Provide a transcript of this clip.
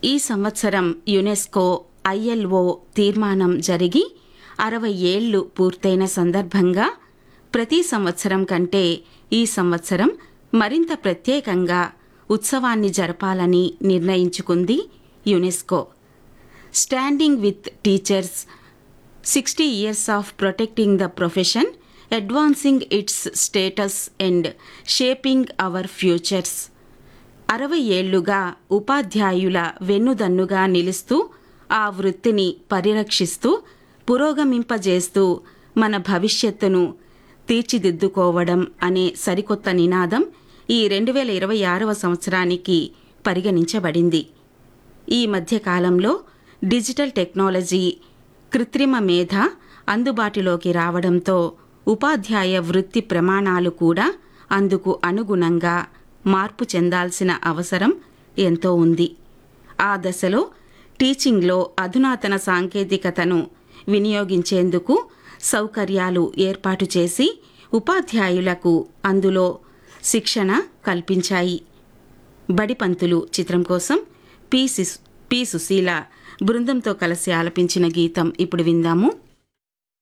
ఈ సంవత్సరం UNESCO ILO తీర్మానం జరిగి అరవై ఏళ్లు పూర్తయిన సందర్భంగా ప్రతి సంవత్సరం కంటే ఈ సంవత్సరం మరింత ప్రత్యేకంగా ఉత్సవాన్ని జరపాలని నిర్ణయించుకుంది UNESCO standing with teachers sixty years of protecting the profession advancing its status and shaping our futures అరవై ఏళ్లుగా ఉపాధ్యాయుల వెన్నుదన్నుగా నిలుస్తూ ఆ వృత్తిని పరిరక్షిస్తూ పురోగమింపజేస్తూ మన భవిష్యత్తును తీర్చిదిద్దుకోవడం అనే సరికొత్త నినాదం ఈ రెండు వేల ఇరవై ఆరవ సంవత్సరానికి పరిగణించబడింది ఈ మధ్యకాలంలో డిజిటల్ టెక్నాలజీ కృత్రిమ మేధ అందుబాటులోకి రావడంతో ఉపాధ్యాయ వృత్తి ప్రమాణాలు కూడా అందుకు అనుగుణంగా మార్పు చెందాల్సిన అవసరం ఎంతో ఉంది ఆ దశలో టీచింగ్లో అధునాతన సాంకేతికతను వినియోగించేందుకు సౌకర్యాలు ఏర్పాటు చేసి ఉపాధ్యాయులకు అందులో శిక్షణ కల్పించాయి బడిపంతులు చిత్రం కోసం పి సిస్ పి సుశీల బృందంతో కలిసి ఆలపించిన గీతం ఇప్పుడు విందాము